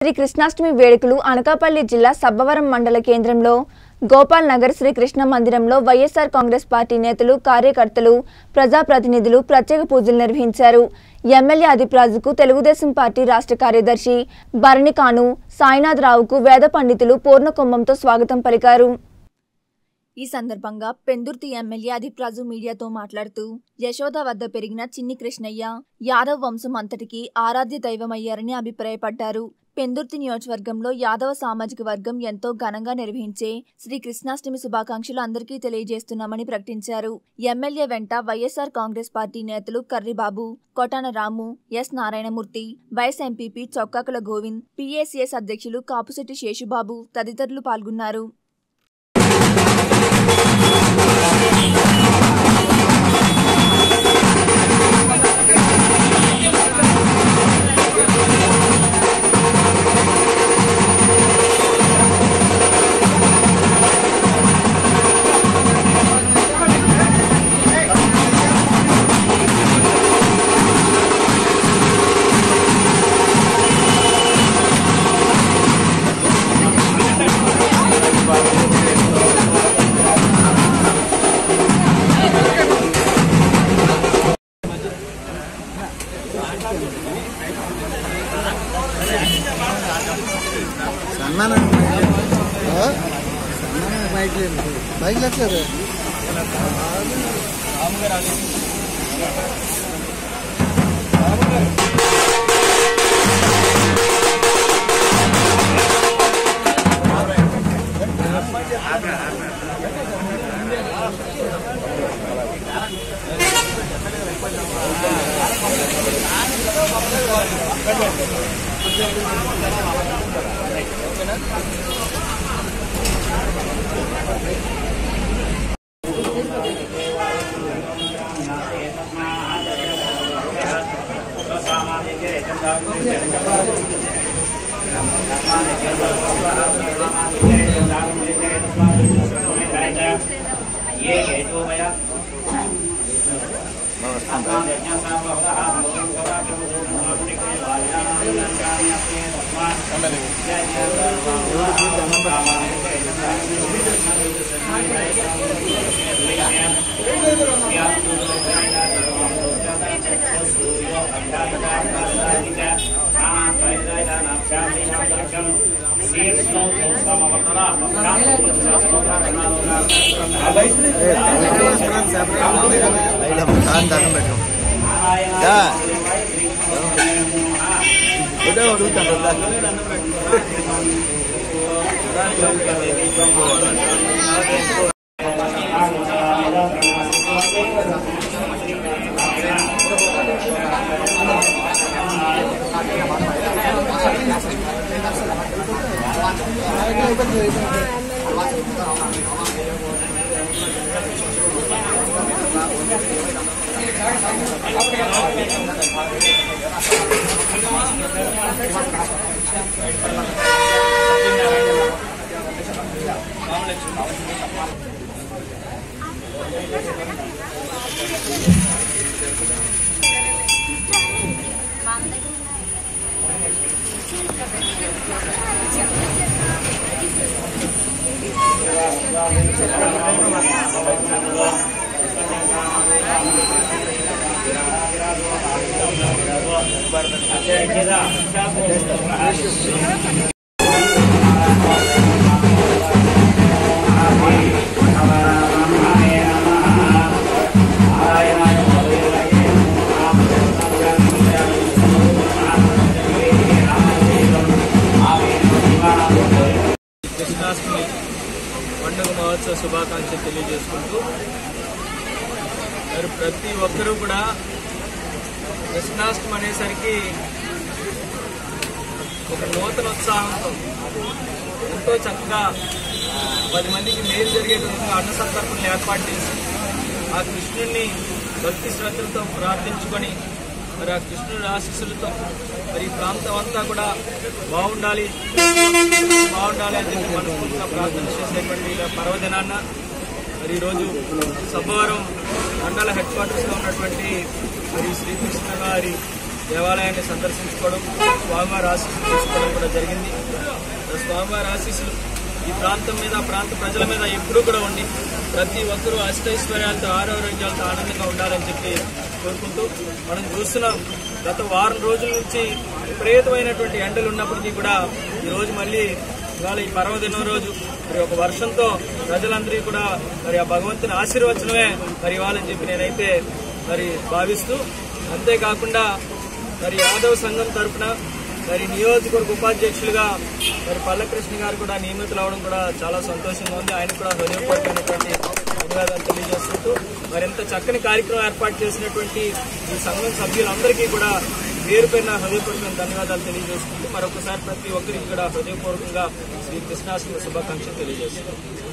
శ్రీ కృష్ణాష్టమి వేడుకలు అనకాపల్లి జిల్లా సబ్బవరం మండల కేంద్రంలో గోపాల్ నగర్ శ్రీ కృష్ణ మందిరంలో వైఎస్ఆర్ కాంగ్రెస్ పార్టీ నేతలు కార్యకర్తలు ప్రజాప్రతినిధులు ప్రత్యేక పూజలు నిర్వహించారు ఎమ్మెల్యే అదిప్రాజుకు తెలుగుదేశం పార్టీ రాష్ట్ర కార్యదర్శి భరణికాను సాయినాథ్ రావుకు వేద పండితులు పూర్ణకుంభంతో స్వాగతం పలికారు ఈ సందర్భంగా పెందుర్తి ఎమ్మెల్యే అదిప్రాజు మీడియాతో మాట్లాడుతూ యశోద వద్ద పెరిగిన చిన్ని కృష్ణయ్య యాదవ్ వంశం అంతటికి ఆరాధ్య దైవమయ్యారని అభిప్రాయపడ్డారు పెందుర్తి నియోజకవర్గంలో యాదవ సామాజిక వర్గం ఎంతో ఘనంగా నిర్వహించే శ్రీ కృష్ణాష్టమి శుభాకాంక్షలు అందరికీ తెలియజేస్తున్నామని ప్రకటించారు ఎమ్మెల్యే వెంట వైఎస్ఆర్ కాంగ్రెస్ పార్టీ నేతలు Karribabu Kotana Ramu S Narayanamurthy vice MPP Chokkakula Govind PACS అధ్యక్షులు కాపుశెట్టి శేషుబాబు తదితరులు పాల్గొన్నారు సన్నాన బైక్ లేదు బైక్ లేదు దండం పెట్టు ఏదో అడుగుతాను కృష్ణాష్టమి పండుగ మహోత్సవ శుభాకాంక్షలు తెలియజేసుకుంటూ మరి ప్రతి ఒక్కరూ కూడా కృష్ణాష్టమి అనేసరికి ఒక నూతన ఉత్సాహంతో ఎంతో చక్కగా పది మందికి మేలు జరిగే విధంగా అన్న సంతర్పణలు ఏర్పాటు చేసి ఆ కృష్ణుడిని భక్తి శ్రద్ధలతో ప్రార్థించుకొని మరి ఆ కృష్ణుడి ఆశీస్సులతో మరి ఈ ప్రాంతం అంతా కూడా బాగుండాలి బాగుండాలి అని చెప్పి మనస్ఫూర్తిగా ప్రార్థన చేసేటువంటి ఈ పర్వదినాన్న మరి ఈరోజు సబ్బవరం మండల హెడ్ క్వార్టర్స్లో ఉన్నటువంటి మరి శ్రీకృష్ణ గారి దేవాలయాన్ని సందర్శించుకోవడం స్వామివారి ఆశీస్సులు తీసుకోవడం కూడా జరిగింది స్వామివారి ఆశీస్సులు ఈ ప్రాంతం మీద ప్రాంత ప్రజల మీద ఎప్పుడూ కూడా ఉండి ప్రతి ఒక్కరూ అష్టైశ్వర్యాలతో ఆరోగ్యాలతో ఆనందంగా ఉండాలని చెప్పి కోరుకుంటూ మనం చూస్తున్నాం గత వారం రోజుల నుంచి విపరీతమైనటువంటి ఎండలు ఉన్నప్పటికీ కూడా ఈ రోజు మళ్ళీ ఇవాళ ఈ పర్వదినం రోజు మరి ఒక వర్షంతో ప్రజలందరికీ కూడా మరి ఆ భగవంతుని ఆశీర్వచనమే మరి ఇవ్వాలని చెప్పి నేనైతే మరి భావిస్తూ అంతేకాకుండా మరి యాదవ్ సంఘం తరపున మరి నియోజకవర్గ ఉపాధ్యక్షులుగా మరి పల్లకృష్ణ గారు కూడా నియమితులు అవడం కూడా చాలా సంతోషంగా ఉంది ఆయన కూడా హృదయపూర్వకమైనటువంటి ధన్యవాదాలు తెలియజేసుకుంటూ మరి ఇంత చక్కని కార్యక్రమం ఏర్పాటు చేసినటువంటి ఈ సంఘం సభ్యులందరికీ కూడా పేరు పైన హృదయపూర్వకమైన ధన్యవాదాలు తెలియజేసుకుంటూ మరొకసారి ప్రతి ఒక్కరికి కూడా హృదయపూర్వకంగా శ్రీ కృష్ణాష్టమి శుభాకాంక్షలు తెలియజేస్తున్నాం